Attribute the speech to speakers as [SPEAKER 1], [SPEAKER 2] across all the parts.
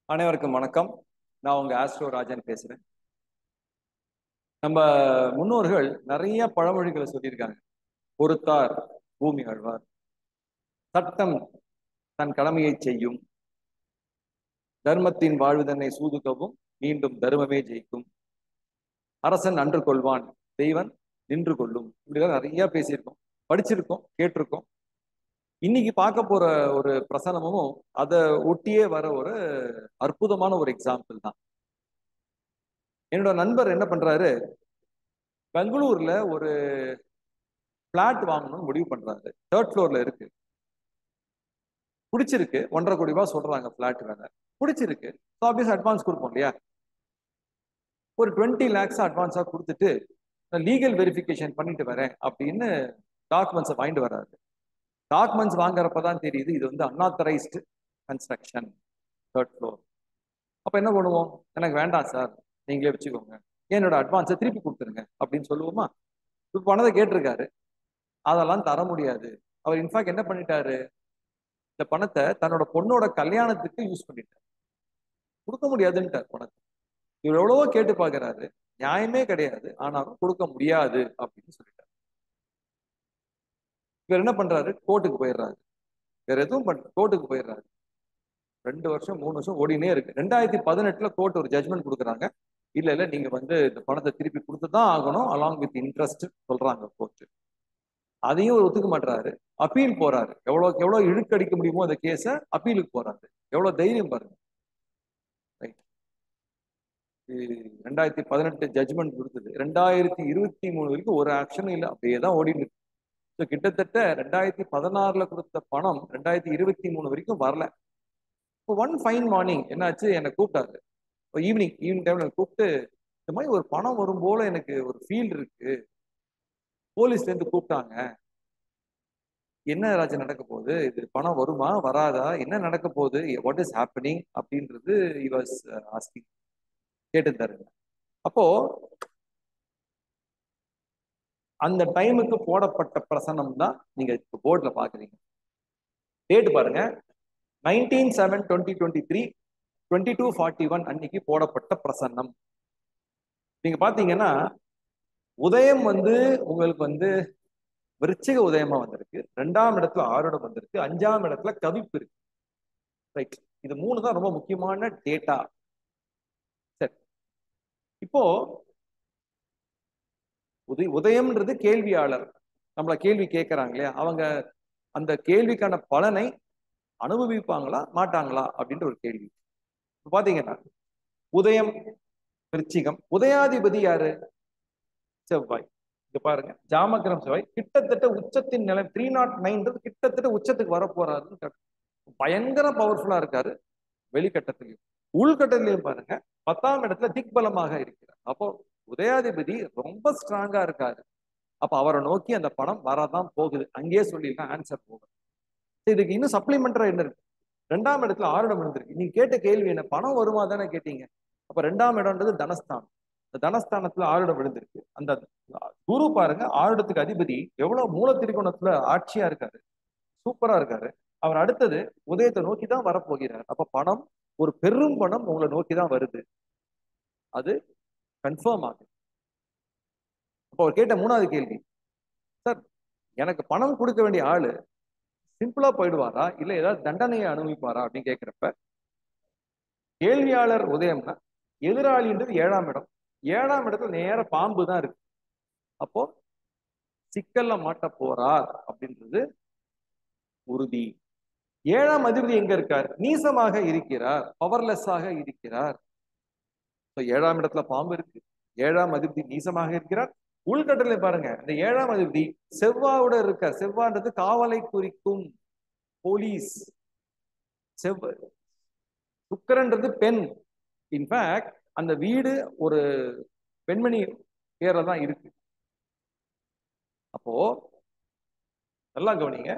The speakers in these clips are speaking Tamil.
[SPEAKER 1] அனைவருக்கும் வணக்கம் நான் உங்க ஆஸ்ட்ரோ ராஜன் பேசுறேன் நம்ம முன்னோர்கள் நிறைய பழமொழிகளை சொல்லியிருக்காங்க பொறுத்தார் பூமி ஆழ்வார் சட்டம் தன் கடமையை செய்யும் தர்மத்தின் வாழ்வுதனை சூதுக்கவும் மீண்டும் தர்மமே ஜெயிக்கும் அரசன் அன்று கொள்வான் தெய்வன் நின்று கொள்ளும் இப்படிலாம் நிறைய பேசியிருக்கோம் படிச்சிருக்கோம் கேட்டிருக்கோம் இன்னைக்கு பார்க்க போற ஒரு பிரசனமும் அதை ஒட்டியே வர ஒரு அற்புதமான ஒரு எக்ஸாம்பிள் தான் என்னோட நண்பர் என்ன பண்றாரு பெங்களூர்ல ஒரு பிளாட் வாங்கணும்னு முடிவு பண்றாரு தேர்ட் ஃப்ளோர்ல இருக்கு பிடிச்சிருக்கு ஒன்றரை கோடி ரூபாய் சொல்றாங்க பிளாட் வேலை பிடிச்சிருக்கு ஸோ ஆப்வியஸ் அட்வான்ஸ் கொடுப்போம் இல்லையா ஒரு டுவெண்ட்டி லேக்ஸ் அட்வான்ஸா கொடுத்துட்டு நான் லீகல் வெரிஃபிகேஷன் பண்ணிட்டு வரேன் அப்படின்னு டாக்குமெண்ட்ஸை வாங்கிட்டு வராரு டாக்குமெண்ட்ஸ் வாங்குறப்ப தான் தெரியுது இது வந்து அன்ஆத்தரைஸ்டு கன்ஸ்ட்ரக்ஷன் தேர்ட் ஃப்ளோர் அப்போ என்ன பண்ணுவோம் எனக்கு வேண்டாம் சார் நீங்களே வச்சுக்கோங்க என்னோட அட்வான்ஸை திருப்பி கொடுத்துருங்க அப்படின்னு சொல்லுவோமா இப்போ பணத்தை கேட்டிருக்காரு அதெல்லாம் தர முடியாது அவர் இன்ஃபேக்ட் என்ன பண்ணிட்டாரு இந்த பணத்தை தன்னோட பொண்ணோட கல்யாணத்துக்கு யூஸ் பண்ணிட்டார் கொடுக்க முடியாதுன்ட்டார் பணத்தை இவர் எவ்வளவோ கேட்டு பார்க்கறாரு நியாயமே கிடையாது ஆனாலும் கொடுக்க முடியாது அப்படின்னு சொல்லிட்டார் இவர் என்ன பண்றாரு கோர்ட்டுக்கு போயிடுறாரு வேற எதுவும் பண்ண கோர்ட்டுக்கு போயிடுறாரு ரெண்டு வருஷம் மூணு வருஷம் ஓடினே இருக்கு ரெண்டாயிரத்தி பதினெட்டுல கோர்ட் ஒரு ஜட்மெண்ட் கொடுக்குறாங்க இல்ல இல்ல நீங்க வந்து இந்த பணத்தை திருப்பி கொடுத்து தான் ஆகணும் அலாங் வித் இன்ட்ரெஸ்ட் சொல்றாங்க கோர்ட் அதையும் அவர் ஒத்துக்க மாட்டாரு அப்பீல் போறாரு எவ்வளவு எவ்வளவு இழுக்கடிக்க முடியுமோ அந்த கேஸை அப்பீலுக்கு போறாரு எவ்வளவு தைரியம் பாருங்க ரைட் ரெண்டாயிரத்தி பதினெட்டு ஜட்மெண்ட் கொடுத்தது ரெண்டாயிரத்தி இருபத்தி மூணு வரைக்கும் ஒரு ஆக்ஷனும் இல்லை அப்படியே தான் ஓடிட்டு இருக்கு ஸோ கிட்டத்தட்ட ரெண்டாயிரத்தி பதினாறுல கொடுத்த பணம் ரெண்டாயிரத்தி இருபத்தி மூணு வரைக்கும் வரல இப்போ ஒன் ஃபைன் மார்னிங் என்னாச்சு என்னை கூப்பிட்டாரு இப்போ ஈவினிங் ஈவினிங் டைம்ல கூப்பிட்டு இந்த மாதிரி ஒரு பணம் வரும் போல எனக்கு ஒரு ஃபீல் இருக்கு போலீஸ்ல இருந்து கூப்பிட்டாங்க என்ன ராஜா நடக்க போகுது இது பணம் வருமா வராதா என்ன நடக்க போகுது வாட் இஸ் ஹேப்பனிங் அப்படின்றது வாஸ் ஆஸ்கிங் கேட்டுத்தாருங்க அப்போ அந்த டைமுக்கு போடப்பட்ட பிரசனம் தான் நீங்க இப்போ போர்ட்ல பாக்குறீங்க டேட் பாருங்க nineteen seven twenty twenty three twenty two forty one அன்னைக்கு போடப்பட்ட பிரசன்னம் நீங்க பாத்தீங்கன்னா உதயம் வந்து உங்களுக்கு வந்து விருச்சிக உதயமா வந்திருக்கு ரெண்டாம் இடத்துல ஆறுடம் வந்திருக்கு அஞ்சாம் இடத்துல கவிப்பு இருக்கு ரைட் இது மூணு தான் ரொம்ப முக்கியமான டேட்டா சரி இப்போ உதய உதயம்ன்றது கேள்வியாளர் நம்மள கேள்வி கேட்கறாங்க இல்லையா அவங்க அந்த கேள்விக்கான பலனை அனுபவிப்பாங்களா மாட்டாங்களா அப்படின்ற ஒரு கேள்வி இப்போ பாத்தீங்கன்னா உதயம் விருச்சிகம் உதயாதிபதி யாரு செவ்வாய் இங்க பாருங்க ஜாமகரம் செவ்வாய் கிட்டத்தட்ட உச்சத்தின் நிலை த்ரீ நாட் நைன்றது கிட்டத்தட்ட உச்சத்துக்கு வர போறாருன்னு பயங்கர பவர்ஃபுல்லா இருக்காரு வெளிக்கட்டத்திலையும் உள்கட்டத்திலையும் பாருங்க பத்தாம் இடத்துல திக்பலமாக இருக்கிறார் அப்போ உதயாதிபதி ரொம்ப ஸ்ட்ராங்கா இருக்காரு அப்ப அவரை நோக்கி அந்த படம் வரதான் போகுது அங்கேயே சொல்லிடலாம் ஆன்சர் போகுது இதுக்கு இன்னும் சப்ளிமெண்டரா என்ன இருக்கு ரெண்டாம் இடத்துல ஆறிடம் இருந்திருக்கு நீங்க கேட்ட கேள்வி என்ன பணம் வருமா தானே கேட்டீங்க அப்ப ரெண்டாம் இடம்ன்றது தனஸ்தானம் இந்த தனஸ்தானத்துல ஆறிடம் விழுந்திருக்கு அந்த குரு பாருங்க ஆறிடத்துக்கு அதிபதி எவ்வளவு மூல திரிகோணத்துல ஆட்சியா இருக்காரு சூப்பரா இருக்காரு அவர் அடுத்தது உதயத்தை நோக்கி தான் வரப்போகிறார் அப்ப பணம் ஒரு பெரும் பணம் உங்களை நோக்கி தான் வருது அது கன்ஃபார்ம் ஆகுது அப்போ அவர் கேட்ட மூணாவது கேள்வி சார் எனக்கு பணம் கொடுக்க வேண்டிய ஆளு சிம்பிளா போயிடுவாரா இல்ல ஏதாவது தண்டனையை அனுபவிப்பாரா அப்படின்னு கேட்கிறப்ப கேள்வியாளர் உதயம்னா எதிராளின்றது ஏழாம் இடம் ஏழாம் இடத்துல நேர பாம்பு தான் இருக்கு அப்போ சிக்கல்ல மாட்ட போறார் அப்படின்றது உறுதி ஏழாம் அதிபதி எங்க இருக்கார் நீசமாக இருக்கிறார் பவர்லெஸ்ஸாக இருக்கிறார் ஏழாம் இடத்துல பாம்பு இருக்கு ஏழாம் அதிபதி நீசமாக இருக்கிறார் உள்கட்டளை பாருங்க இந்த ஏழாம் அதிபதி செவ்வாவோட இருக்க செவ்வான்றது காவலை குறிக்கும் போலீஸ் செவ் சுக்கரன்றது பெண் இன்ஃபேக்ட் அந்த வீடு ஒரு பெண்மணி பேர்ல தான் இருக்கு அப்போ நல்லா கவனிங்க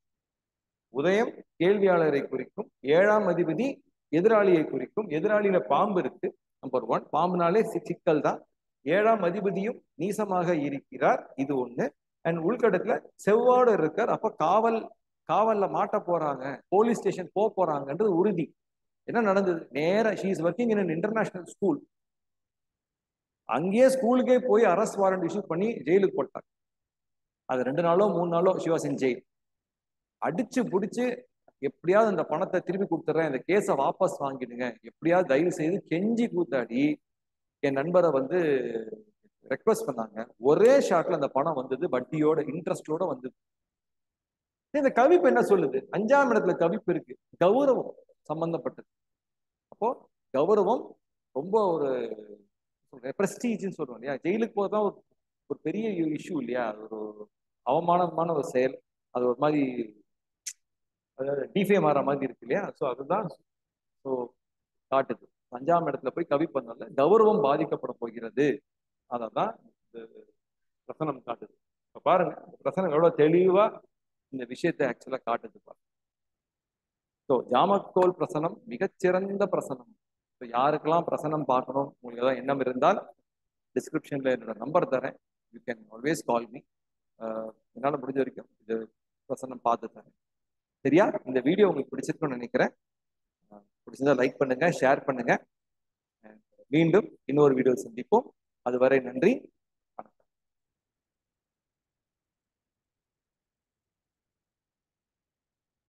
[SPEAKER 1] உதயம் கேள்வியாளரை குறிக்கும் ஏழாம் அதிபதி எதிராளியை குறிக்கும் எதிராளியில பாம்பு இருக்கு நம்பர் ஒன் பாம்புனாலே சிக்கல் தான் ஏழாம் அதிபதியும் நீசமாக இருக்கிறார் இது ஒண்ணு அண்ட் உள்கட்டத்துல செவ்வாடு இருக்கார் அப்ப காவல் காவல்ல மாட்ட போறாங்க போலீஸ் ஸ்டேஷன் போக போறாங்கன்றது உறுதி என்ன நடந்தது நேரா she is working in international school அங்கேயே ஸ்கூலுக்கே போய் அரெஸ்ட் வாரண்ட் இஷ்யூ பண்ணி ஜெயிலுக்கு போட்டாங்க அது ரெண்டு நாளோ மூணு நாளோ ஷிவாஸ் இன் ஜெயில் அடிச்சு பிடிச்சு எப்படியாவது அந்த பணத்தை திருப்பி கொடுத்துட்றேன் இந்த கேஸை வாபஸ் வாங்கிடுங்க எப்படியாவது தயவு செய்து கெஞ்சி கூத்தாடி என் நண்பரை வந்து ரெக்வஸ்ட் பண்ணாங்க ஒரே ஷாட்ல அந்த பணம் வந்தது வட்டியோட இன்ட்ரெஸ்டோட வந்தது இந்த கவிப்பு என்ன சொல்லுது அஞ்சாம் இடத்துல கவிப்பு இருக்கு கௌரவம் சம்பந்தப்பட்டது அப்போ கௌரவம் ரொம்ப ஒரு பிரஸ்டீஜ்னு சொல்றோம் இல்லையா ஜெயிலுக்கு போதான் ஒரு ஒரு பெரிய இஷ்யூ இல்லையா அது ஒரு அவமானமான ஒரு செயல் அது ஒரு மாதிரி அதாவது டிஃபே மாற மாதிரி இருக்கு இல்லையா ஸோ அதுதான் ஸோ காட்டுது அஞ்சாம் இடத்துல போய் கவி பண்ணல கௌரவம் பாதிக்கப்பட போகிறது அதை தான் இந்த பிரசனம் காட்டுது இப்போ பாருங்க இந்த பிரசனம் எவ்வளவு தெளிவா இந்த விஷயத்தை ஆக்சுவலா காட்டுது பாருங்க ஸோ ஜாமத்தோல் பிரசனம் மிகச்சிறந்த பிரசனம் ஸோ யாருக்கெல்லாம் பிரசனம் பார்க்கணும் உங்களுக்கு ஏதாவது எண்ணம் இருந்தால் டிஸ்கிரிப்ஷன்ல என்னோட நம்பர் தரேன் you can always call me என்னால் முடிஞ்ச வரைக்கும் இது பிரசனம் பார்த்து தரேன் சரியா இந்த வீடியோ உங்களுக்கு பிடிச்சிருக்குன்னு நினைக்கிறேன் பிடிச்சிருந்தா லைக் பண்ணுங்க ஷேர் பண்ணுங்க மீண்டும் இன்னொரு வீடியோ சந்திப்போம் அதுவரை நன்றி